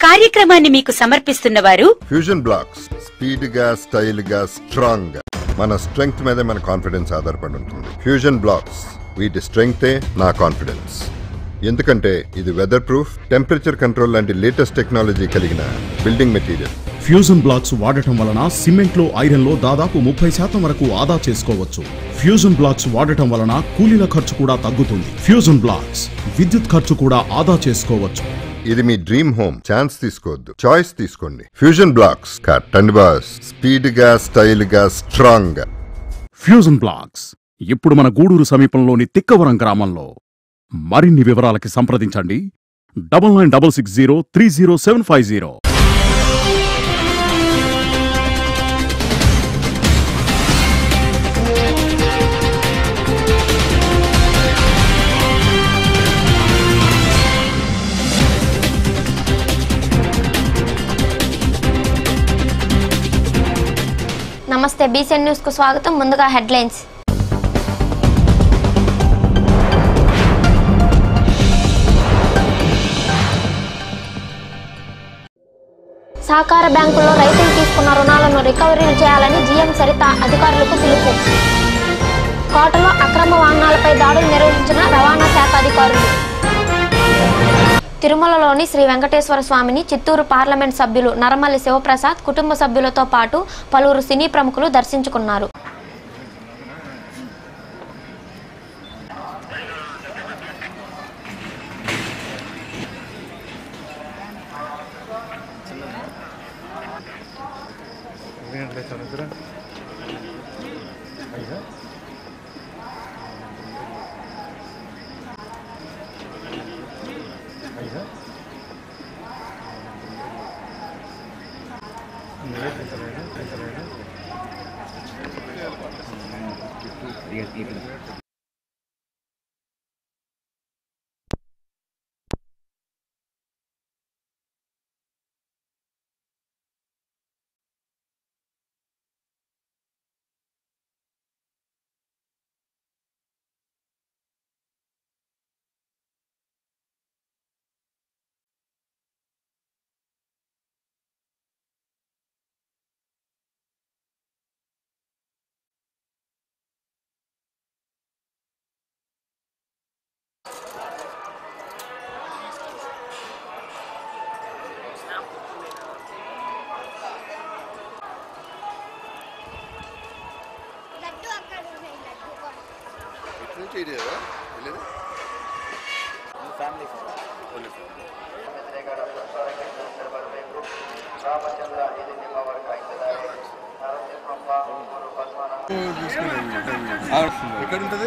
కార్యక్రమాన్ని మీకు సమర్పిస్తున్న వారు ఫ్యూజన్ బ్లాక్స్ స్పీడ్ గా స్టైల్ గా స్ట్రాంగ్ గా మన స్ట్రెంగ్త్ మీదే మన కాన్ఫిడెన్స్ ఆధారపడి ఉంటుంది ఫ్యూజన్ బ్లాక్స్ వీటి స్ట్రెంగ్తే నా కాన్ఫిడెన్స్ ఎందుకంటే ఇది వెదర్ ప్రూఫ్ టెంపరేచర్ కంట్రోల్ లాంటి లేటెస్ట్ టెక్నాలజీ కలిగిన బిల్డింగ్ మెటీరియల్ ఫ్యూజన్ బ్లాక్స్ వాడటం వలన సిమెంట్ లో ఐరన్ లో దాదాపు ముప్పై శాతం వరకు ఆదా చేసుకోవచ్చు ఫ్యూజన్ బ్లాక్స్ వాడటం వలన కూలీల ఖర్చు కూడా తగ్గుతుంది ఫ్యూజన్ బ్లాక్స్ విద్యుత్ ఖర్చు కూడా ఆదా చేసుకోవచ్చు ఇది మీ డ్రీమ్ హోమ్ ఛాన్స్ తీసుకోవద్దు చాయిస్ తీసుకోండి ఫ్యూజన్ బ్లాక్స్ కట్టండి బాస్ స్పీడ్ గా స్టైల్ గా స్ట్రాంగ్ గా ఫ్యూజన్ బ్లాక్స్ ఇప్పుడు మన గూడూరు సమీపంలోని తిక్కవరం గ్రామంలో మరిన్ని వివరాలకి సంప్రదించండి double nine double six zero three zero seven five zero నమస్తే బీసీఎన్ న్యూస్ కు స్వాగతం ముందుగా హెడ్లైన్స్ సహకార బ్యాంకుల్లో రైతులు తీసుకున్న రుణాలను రికవరీలు చేయాలని జీఎం సరిత అధికారులకు పిలుపు కోటలో అక్రమ వాహనాలపై దాడులు నిర్వహించిన రవాణా శాఖ అధికారులు తిరుమలలోని శ్రీ వెంకటేశ్వర స్వామిని చిత్తూరు పార్లమెంట్ సభ్యులు నరమల్లి శివప్రసాద్ కుటుంబ సభ్యులతో పాటు పలువురు సినీ ప్రముఖులు దర్శించుకున్నారు ఎక్కడ ఉంటది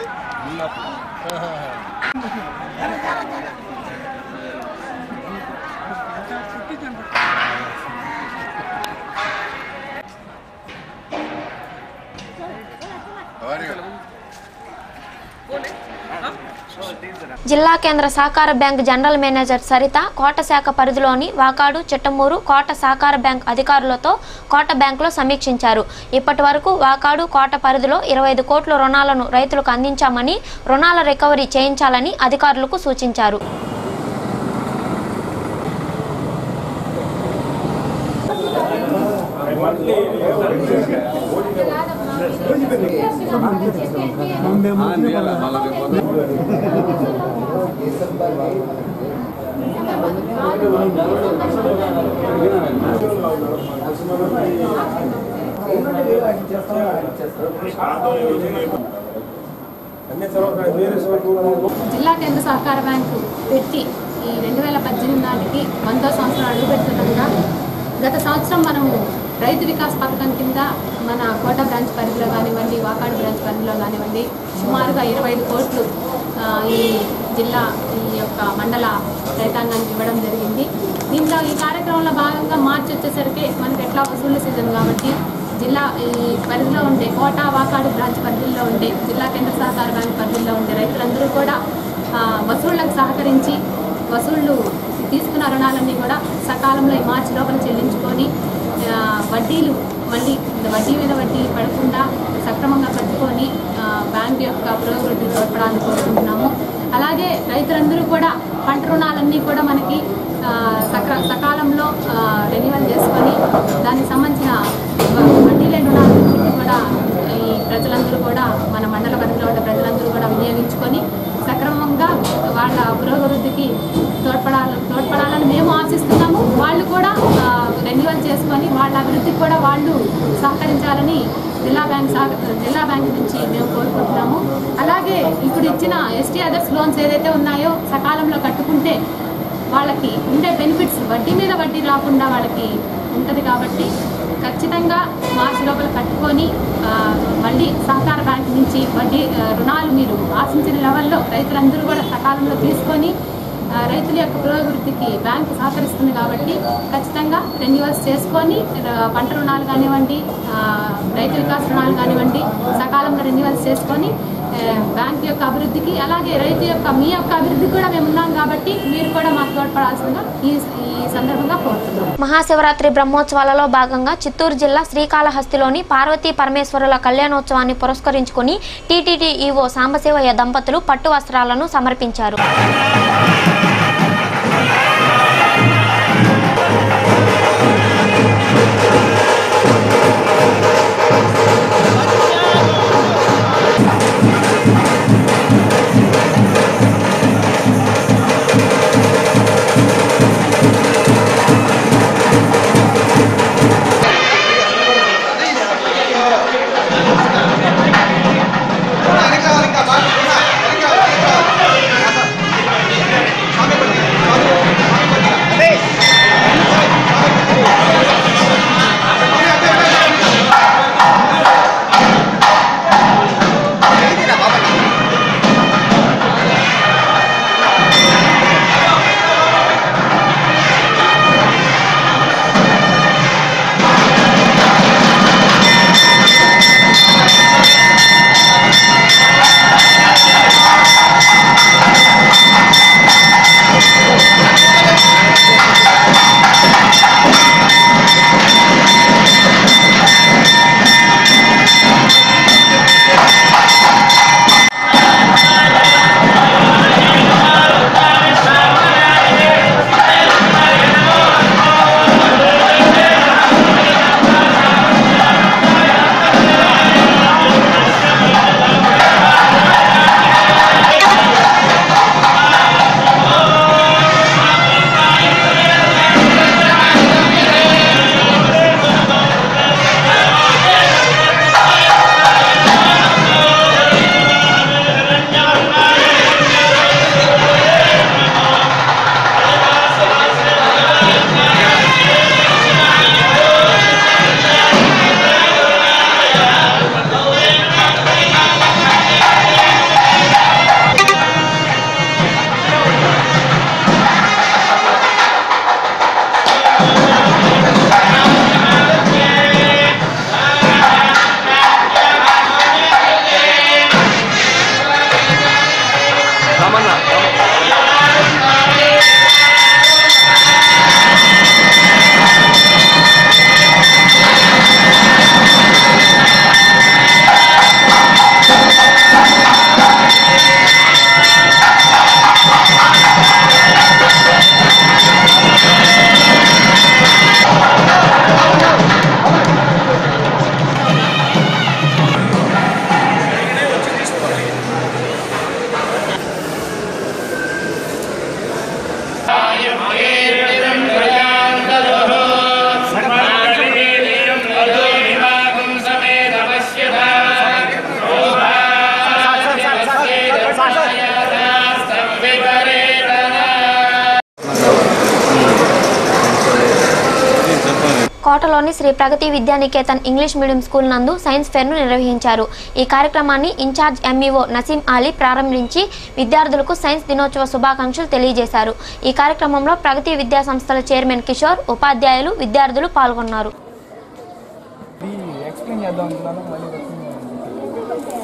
జిల్లా కేంద్ర సహకార bank general manager Saritha Kota శాఖ పరిధిలోని వాకాడు చిట్టమూరు కోట సహకార బ్యాంక్ అధికారులతో కోట బ్యాంకులో సమీక్షించారు ఇప్పటి వరకు వాకాడు కోట పరిధిలో ఇరవై ఐదు కోట్ల రుణాలను రైతులకు అందించామని రుణాల రికవరీ చేయించాలని అధికారులకు సూచించారు జిల్లా కేంద్ర సహకార బ్యాంకు పెట్టి ఈ రెండు వేల పద్దెనిమిది నాటికి వందో సంవత్సరం అడుగు పెడుతుండగా గత సంవత్సరం మనము రైతు వికాస్ పథకం కింద మన కోట బ్రాంచ్ పరిధిలో కానివ్వండి వాకాడు బ్రాంచ్ పరిధిలో కానివ్వండి సుమారుగా ఇరవై ఐదు కోట్లు ఆ, ఈ జిల్లా ఈ యొక్క మండల రైతాంగానికి ఇవ్వడం జరిగింది దీంట్లో ఈ కార్యక్రమంలో భాగంగా మార్చి వచ్చేసరికి మనకి ఎట్లా వసూలు సీజన్ కాబట్టి జిల్లా ఈ పరిధిలో ఉండే కోట వాకాడు బ్రాంచ్ పరిధిలో ఉండే జిల్లా కేంద్ర సహకార బ్యాంక్ పరిధిలో ఉండే రైతులందరూ కూడా ఆ, వసూళ్లకు సహకరించి వసూళ్లు తీసుకున్న రుణాలన్నీ కూడా సకాలంలో ఈ మార్చి లోపల చెల్లించుకొని ఆ, వడ్డీలు మళ్ళీ వడ్డీ మీద వడ్డీ పడకుండా సక్రమంగా కట్టుకొని ఆ, బ్యాంక్ యొక్క పురోగతి తోడ్పడాలని కోరుకుంటున్నాము అలాగే రైతులందరూ కూడా పంట రుణాలన్నీ కూడా మనకి ఆ, సక్ర సకాలంలో రెన్యువల్ చేసుకొని దానికి సంబంధించిన వడ్డీ లేని రుణాలు కూడా ఈ ప్రజలందరూ కూడా మన మండల పరిధిలో ఉండే ప్రజలందరూ కూడా వినియోగించుకొని సక్రమంగా వాళ్ళ పురోగతికి తోడ్పడాలి తోడ్పడాలని మేము ఆశిస్తున్నాము వాళ్ళు కూడా రెన్యువల్ చేసుకొని వాళ్ళ అభివృద్ధికి కూడా వాళ్ళు సహకరించాలని జిల్లా బ్యాంక్ సహ జిల్లా బ్యాంక్ నుంచి మేము కోరుకుంటున్నాము అలాగే ఇప్పుడు ఇచ్చిన ఎస్టీ అదర్స్ లోన్స్ ఏదైతే ఉన్నాయో సకాలంలో కట్టుకుంటే వాళ్ళకి ఉండే బెనిఫిట్స్ వడ్డీ మీద వడ్డీ రాకుండా వాళ్ళకి ఉంటుంది కాబట్టి ఖచ్చితంగా మార్చి లోపల కట్టుకొని ఆ, మళ్ళీ సహకార బ్యాంక్ నుంచి వడ్డీ ఆ, రుణాలు మీరు ఆశించిన లెవెల్లో రైతులందరూ కూడా సకాలంలో తీసుకొని ఆ, రైతుల యొక్క పురోభివృద్ధికి బ్యాంకు సహకరిస్తుంది కాబట్టి ఖచ్చితంగా రెన్యువల్స్ చేసుకొని ర- పంట రుణాలు కానివ్వండి ఆ, రైతు వికాస్ రుణాలు కానివ్వండి సకాలంలో రెన్యువల్స్ చేసుకొని ఆ, బ్యాంక్ యొక్క అభివృద్ధికి అలాగే రైతు యొక్క మీ యొక్క అభివృద్ధికి కూడా మేము ఉన్నాం కాబట్టి మీరు కూడా మాకు తోడ్పడాల్సిందిగా ఈ ఈ సందర్భంగా కోరుతున్నాం మహాశివరాత్రి బ్రహ్మోత్సవాలలో భాగంగా చిత్తూరు జిల్లా శ్రీకాళహస్తిలోని పార్వతీ పరమేశ్వరుల కళ్యాణోత్సవాన్ని పురస్కరించుకుని టీటీడీ ఈవో సాంబశివయ్య దంపతులు పట్టు వస్త్రాలను సమర్పించారు కోటలోని Sri Pragathi Vidyaniketan English medium school నందు సైన్స్ ఫెయిర్ను నిర్వహించారు ఈ కార్యక్రమాన్ని ఇన్ఛార్జ్ ఎంఈఓ నసీం అలీ ప్రారంభించి విద్యార్థులకు సైన్స్ దినోత్సవ శుభాకాంక్షలు తెలియజేశారు ఈ కార్యక్రమంలో ప్రగతి విద్యా సంస్థల చైర్మన్ కిషోర్ ఉపాధ్యాయులు విద్యార్థులు పాల్గొన్నారు ఎక్స్ప్లెయిన్ చేద్దాం అనుకున్నాను మళ్ళీ చెప్తున్నాను.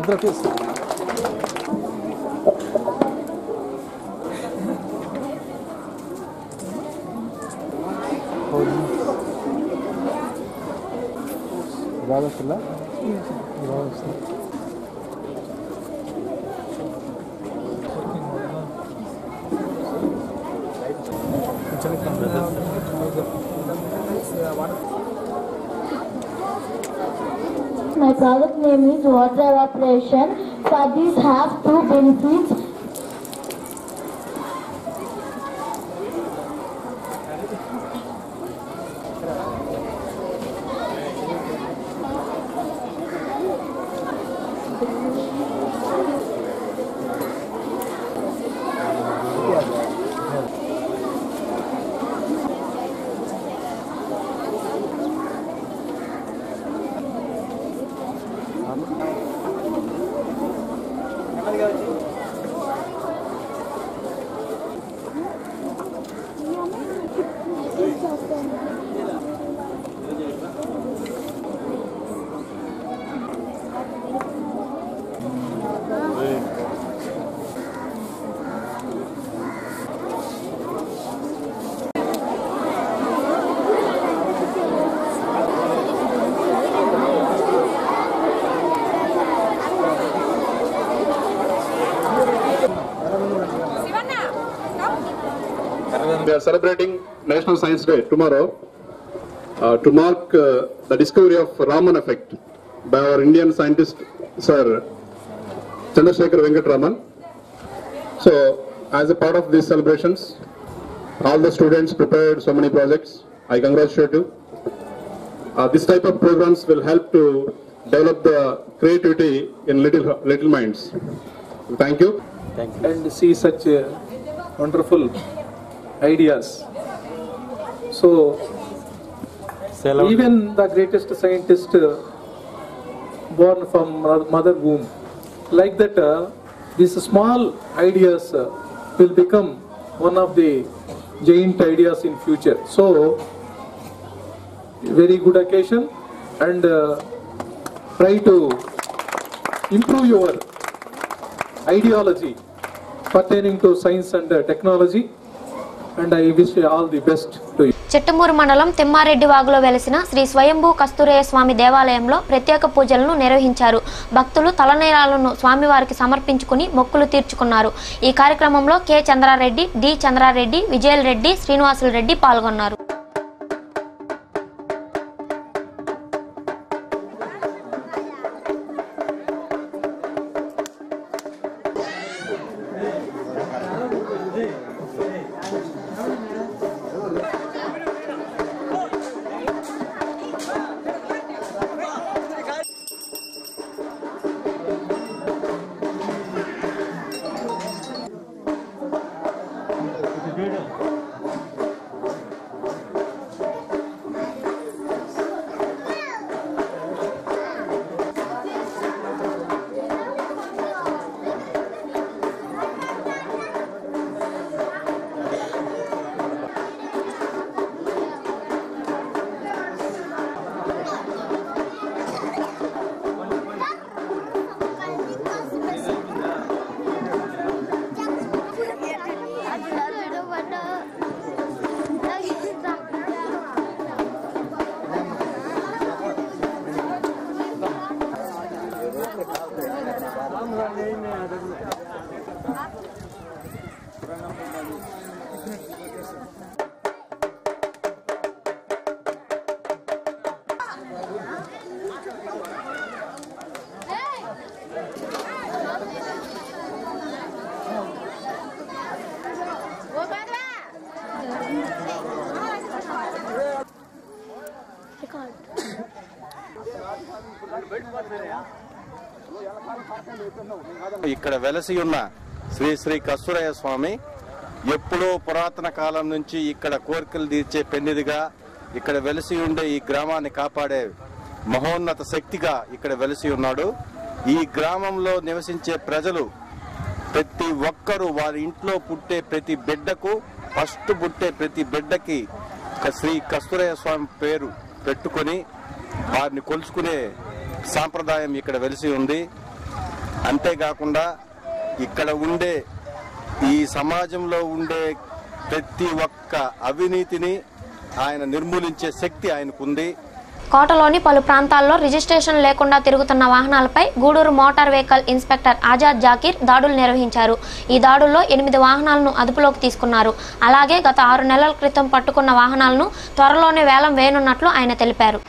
రుద్రకేశ్ రాగస్తుందా రాగస్తుంది My product name is water evaporation. For this have two benefits. We are celebrating National Science Day tomorrow uh, to mark uh, the discovery of Raman effect by our Indian scientist Sir Chandrasekhar Venkatraman. So, as a part of these celebrations, all the students prepared so many projects. I congratulate you. Uh, this type of programs will help to develop the creativity in little little minds. Thank you. and see such uh, wonderful ideas. So, even the greatest scientist uh, born from mo- mother womb, like that, uh, these small ideas uh, will become one of the giant ideas in future. So, very good occasion and uh, try to improve your ideology pertaining to science and uh, technology and I wish you all the best to you. Chittamur మండలం తిమ్మారెడ్డి వాగులో వెలిసిన శ్రీ స్వయంభూ కస్తూరయ్య స్వామి దేవాలయంలో ప్రత్యేక పూజలను నిర్వహించారు భక్తులు తలనీలాలను స్వామివారికి సమర్పించుకుని మొక్కులు తీర్చుకున్నారు ఈ కార్యక్రమంలో కె చంద్రారెడ్డి డి చంద్రారెడ్డి విజయల్ రెడ్డి శ్రీనివాసులు రెడ్డి పాల్గొన్నారు ఇక్కడ వెలసి ఉన్న శ్రీ శ్రీ కస్తూరయ్య స్వామి ఎప్పుడో పురాతన కాలం నుంచి ఇక్కడ కోరికలు తీర్చే పెన్నిదిగా ఇక్కడ వెలసి ఉండే ఈ గ్రామాన్ని కాపాడే మహోన్నత శక్తిగా ఇక్కడ వెలసి ఉన్నాడు ఈ గ్రామంలో నివసించే ప్రజలు ప్రతి ఒక్కరూ వారి ఇంట్లో పుట్టే ప్రతి బిడ్డకు ఫస్ట్ పుట్టే ప్రతి బిడ్డకి క- శ్రీ కస్తూరయ్య స్వామి పేరు పెట్టుకొని వారిని కొలుచుకునే సాంప్రదాయం ఇక్కడ వెలిసి ఉంది అంతేకాకుండా ఇక్కడ ఉండే ఈ సమాజంలో ఉండే ప్రతి ఒక్క అవినీతిని ఆయన నిర్మూలించే శక్తి ఆయనకుంది కోటలోని పలు ప్రాంతాల్లో రిజిస్ట్రేషన్ లేకుండా తిరుగుతున్న వాహనాలపై Gudur motor vehicle inspector Azad Zakir దాడులు నిర్వహించారు ఈ దాడుల్లో ఎనిమిది వాహనాలను అదుపులోకి తీసుకున్నారు అలాగే గత ఆరు నెలల క్రితం పట్టుకున్న వాహనాలను త్వరలోనే వేలం వేయనున్నట్లు ఆయన తెలిపారు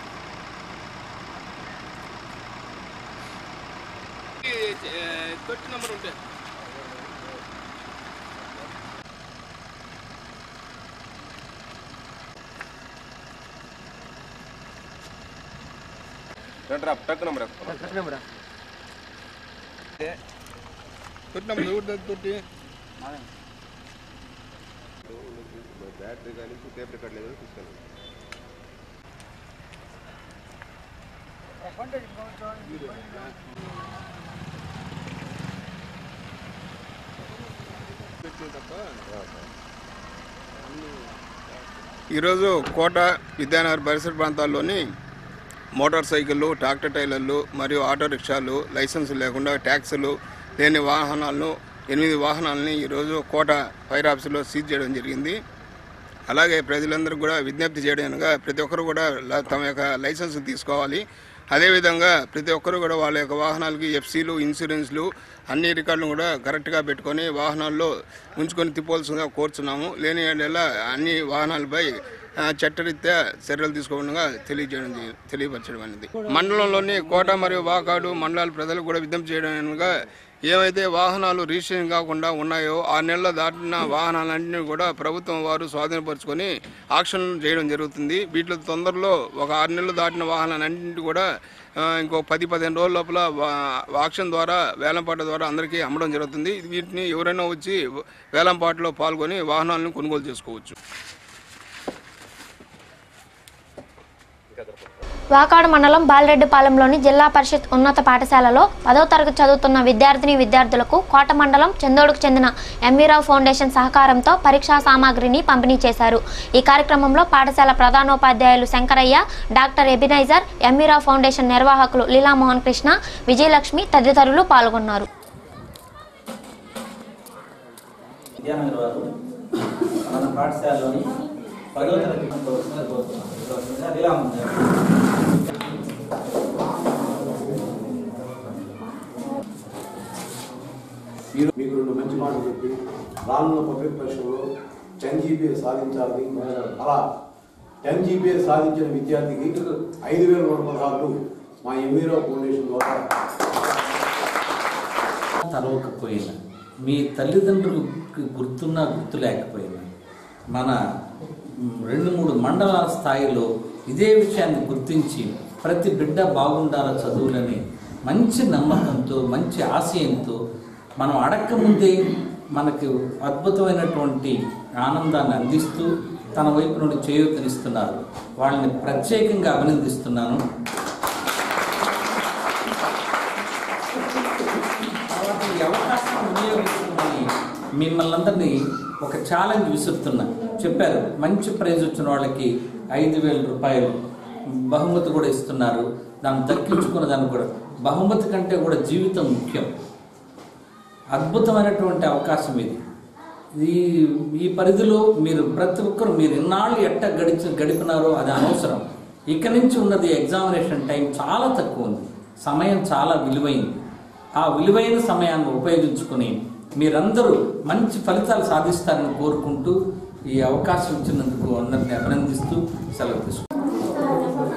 ఈరోజు కోట విద్యానగర్ పరిసర ప్రాంతాల్లోని మోటార్ సైకిళ్ళు ట్రాక్టర్ టైలర్లు మరియు ఆటో రిక్షాలు లైసెన్స్ లేకుండా ట్యాక్సులు లేని వాహనాలను ఎనిమిది వాహనాలని ఈరోజు కోట ఫైర్ ఆఫీసులో సీజ్ చేయడం జరిగింది అలాగే ప్రజలందరూ కూడా విజ్ఞప్తి చేయడానికి ప్రతి ఒక్కరు కూడా ల- తమ యొక్క లైసెన్స్ తీసుకోవాలి అదేవిధంగా ప్రతి ఒక్కరు కూడా వాళ్ళ యొక్క వాహనాలకి ఎఫ్సీలు ఇన్సూరెన్స్లు అన్ని రికార్డులు కూడా కరెక్ట్గా పెట్టుకొని వాహనాల్లో ఉంచుకొని తిప్పాల్సిందిగా కోరుచున్నాము లేని యెడల అన్ని వాహనాలపై ఆ, చట్టరీత్యా చర్యలు తీసుకోకుండా తెలియజేయడం జరి- తెలియపరచడం అనేది మండలంలోని కోట మరియు వాకాడు మండలాల ప్రజలకు కూడా విజ్ఞప్తి చేయడం అనగా ఏవైతే వాహనాలు రిజిస్ట్రేషన్ కాకుండా ఉన్నాయో ఆ నెలల దాటిన వాహనాలన్నింటినీ కూడా ప్రభుత్వం వారు స్వాధీనపరుచుకొని ఆక్షన్ చేయడం జరుగుతుంది వీటిలో తొందరలో ఒక ఆరు నెలలు దాటిన వాహనాలన్నింటినీ కూడా ఆ, ఇంకో పది పదిహేను రోజుల లోపల వా- ఆక్షన్ ద్వారా వేలంపాట ద్వారా అందరికీ అమ్మడం జరుగుతుంది వీటిని ఎవరైనా వచ్చి వేలంపాటలో పాల్గొని వాహనాలను కొనుగోలు చేసుకోవచ్చు వాకాడు మండలం బాలరెడ్డిపాలెంలోని జిల్లా పరిషత్ ఉన్నత పాఠశాలలో పదో తరగతి చదువుతున్న విద్యార్థిని విద్యార్థులకు కోట మండలం చందోడుకు చెందిన ఎంవీరావు ఫౌండేషన్ సహకారంతో పరీక్షా సామాగ్రిని పంపిణీ చేశారు ఈ కార్యక్రమంలో పాఠశాల ప్రధానోపాధ్యాయులు శంకరయ్య డాక్టర్ ఎబినైజర్ ఎంవీరావు ఫౌండేషన్ నిర్వాహకులు లీలామోహన్ కృష్ణ విజయలక్ష్మి తదితరులు పాల్గొన్నారు విద్యానగర్ వారు మన పాఠశాలలోని పదో తరగతి కోరుతున్నారు కోరుతున్నారు ఇలా ఉంది మీరు మీకు రెండు మంచి మాటలు చెప్పి రానున్న పబ్లిక్ పరీక్షలో టెన్ జీబీఏ సాధించాలని అలా టెన్ జీబీఏ సాధించిన విద్యార్థికి ఐదు వేల నూట పదహారు మా ఎంవీరో ఫౌండేషన్ ద్వారా తరవకపోయినా మీ తల్లిదండ్రులకు గుర్తున్నా గుర్తు లేకపోయినా మన మ్, రెండు మూడు మండలాల స్థాయిలో ఇదే విషయాన్ని గుర్తించి ప్రతి బిడ్డ బాగుండాల చదువులని మంచి నమ్మకంతో మంచి ఆశయంతో మనం అడక్క ముందే మనకు అద్భుతమైనటువంటి ఆనందాన్ని అందిస్తూ తన వైపు నుండి చేయూతనిస్తున్నారు వాళ్ళని ప్రత్యేకంగా అభినందిస్తున్నాను తర్వాత ఈ అవకాశం వినియోగించుకుని మిమ్మల్ని అందరినీ ఒక ఛాలెంజ్ విసురుతున్నా చెప్పారు మంచి ప్రైజ్ వచ్చిన వాళ్ళకి ఐదు వేల రూపాయలు బహుమతి కూడా ఇస్తున్నారు దాన్ని దక్కించుకున్న దాన్ని కూడా బహుమతి కంటే కూడా జీవితం ముఖ్యం అద్భుతమైనటువంటి అవకాశం ఇది ఈ ఈ పరిధిలో మీరు ప్రతి ఒక్కరు మీరు ఎన్నాళ్ళు ఎట్ట గడిచి గడిపినారో అది అనవసరం ఇక నుంచి ఉన్నది ఎగ్జామినేషన్ టైం చాలా తక్కువ ఉంది సమయం చాలా విలువైంది ఆ విలువైన సమయాన్ని ఉపయోగించుకొని మీరందరూ మంచి ఫలితాలు సాధిస్తారని కోరుకుంటూ ఈ అవకాశం ఇచ్చినందుకు అందరిని అభినందిస్తూ సెలవు తీసుకుంటాను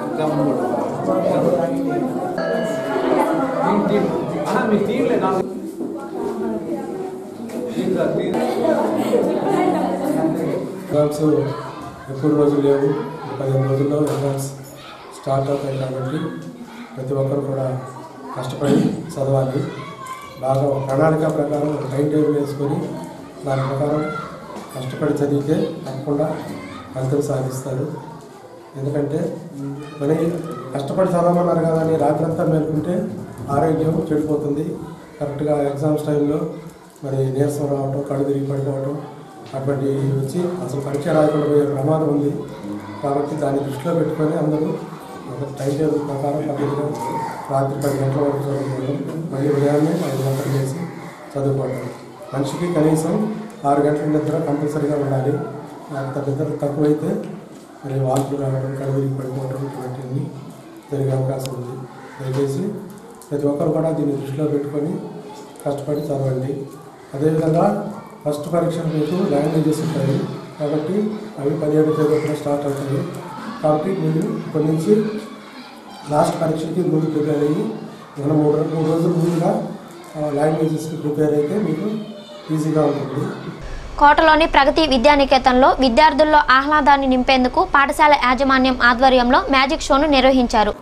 ఎగ్జామ్స్ ఎక్కువ రోజులు లేవు పదిహేను రోజుల్లో ఎగ్జామ్స్ స్టార్ట్ అవుతాయి కాబట్టి ప్రతి ఒక్కరు కూడా కష్టపడి చదవాలి బాగా ఒక ప్రణాళిక ప్రకారం ఒక టైం టేబుల్ వేసుకొని దాని ప్రకారం కష్టపడి చదివితే తప్పకుండా ఫలితం సాధిస్తారు ఎందుకంటే మరి కష్టపడి చదవమన్నారు కదా అని రాత్రంతా మేలుకుంటే ఆరోగ్యం చెడిపోతుంది కరెక్ట్గా ఎగ్జామ్స్ టైంలో మరి నీరసం రావటం కళ్ళు తిరిగి పడిపోవటం అటువంటి వచ్చి అసలు పరీక్ష రాయకుండా పోయే ప్రమాదం ఉంది కాబట్టి దాన్ని దృష్టిలో పెట్టుకొని అందరూ ఒక టైం టేబుల్ ప్రకారం పద్ధతిగా రాత్రి పది గంటల వరకు చదువుకోవడం మళ్ళీ ఉదయాన్నే ఐదు గంటలు చేసి చదువుకోవడం మనిషికి కనీసం ఆరు గంటల నిద్ర కంపల్సరీగా ఉండాలి అంత నిద్ర తక్కువైతే మరి వాంతులు రావడం కడుగురికి పడిపోవడం ఇటువంటివన్నీ జరిగే అవకాశం ఉంది దయచేసి ప్రతి ఒక్కరు కూడా దీన్ని దృష్టిలో పెట్టుకొని కష్టపడి చదవండి అదేవిధంగా ఫస్ట్ పరీక్షలు మీకు లాంగ్వేజెస్ ఉంటాయి కాబట్టి అవి పదిహేడు తేదీన స్టార్ట్ అవుతాయి కాబట్టి మీరు ఇప్పటి నుంచి లాస్ట్ పరీక్షకి ముందు ప్రిపేర్ అయ్యి మనం మూడు రో- మూడు రోజులు ముందుగా లాంగ్వేజెస్కి ప్రిపేర్ అయితే మీకు ఈజీగా ఉంటుంది కోటలోని ప్రగతి విద్యానికేతన్లో విద్యార్థుల్లో ఆహ్లాదాన్ని నింపేందుకు పాఠశాల యాజమాన్యం ఆధ్వర్యంలో మ్యాజిక్ షోను నిర్వహించారు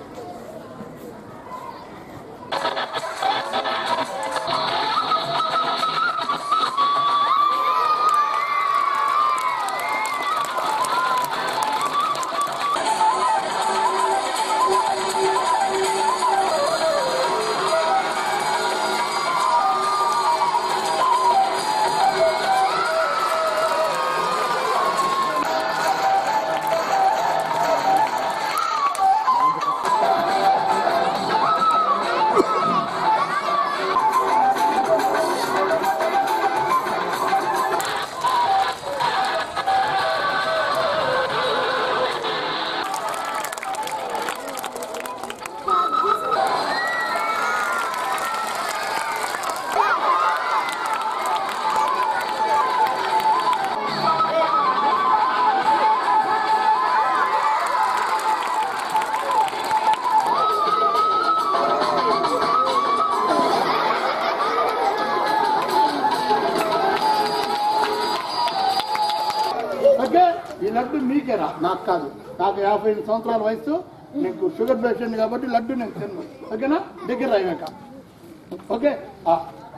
ఓకే ఈ లడ్డు మీకేరా నాకు కాదు నాకు యాభై ఐదు సంవత్సరాల వయసు నీకు షుగర్ పేషెంట్ కాబట్టి లడ్డు నేను తిన్నాను ఓకేనా దగ్గర అయ్యాక ఓకే ఆ.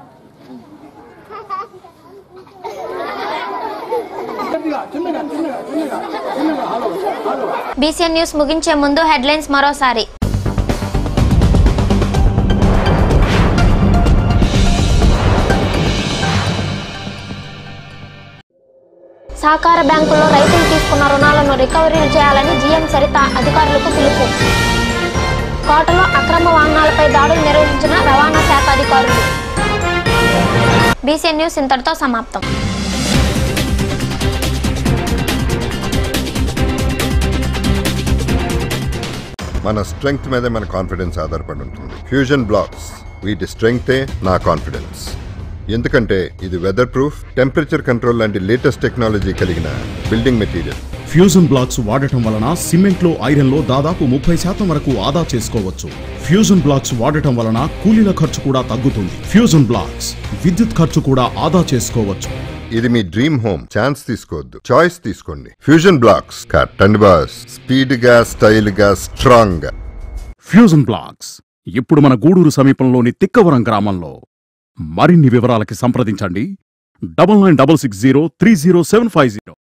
చిన్నగా చిన్నగా చిన్నగా చిన్నగా చిన్నగా హలో హలో బీసీఎన్ న్యూస్ ముగించే ముందు హెడ్లైన్స్ మరోసారి సహకార బ్యాంకుల్లో రైతులు తీసుకున్న రుణాలను రికవరీలు చేయాలని జీఎం సరిత అధికారులకు పిలుపు కోటలో అక్రమ వాహనాలపై దాడులు నిర్వహించిన రవాణా శాఖ అధికారులు బీసీఎన్ న్యూస్ ఇంతటితో సమాప్తం మన స్ట్రెంగ్త్ మీదే మన కాన్ఫిడెన్స్ ఆధారపడి ఉంటుంది ఫ్యూజన్ బ్లాక్స్ వీటి స్ట్రెంగ్తే నా కాన్ఫిడెన్స్ ఎందుకంటే ఇది వెదర్ ప్రూఫ్ టెంపరేచర్ కంట్రోల్ లాంటి లేటెస్ట్ టెక్నాలజీ కలిగిన బిల్డింగ్ మెటీరియల్ ఫ్యూజన్ బ్లాక్స్ వాడటం వలన సిమెంట్ లో ఐరన్ లో దాదాపు ముప్పై శాతం వరకు ఆదా చేసుకోవచ్చు ఫ్యూజన్ బ్లాక్స్ వాడటం వలన కూలీల ఖర్చు కూడా తగ్గుతుంది ఫ్యూజన్ బ్లాక్స్ విద్యుత్ ఖర్చు కూడా ఆదా చేసుకోవచ్చు ఇది మీ డ్రీమ్ హోమ్ ఛాన్స్ తీసుకోవద్దు చాయిస్ తీసుకోండి ఫ్యూజన్ బ్లాక్స్ కట్టండి బాస్ స్పీడ్ గా స్టైల్ గా స్ట్రాంగ్ గా ఫ్యూజన్ బ్లాక్స్ ఇప్పుడు మన గూడూరు సమీపంలోని తిక్కవరం గ్రామంలో మరిన్ని వివరాలకి సంప్రదించండి double nine double six zero three zero seven five zero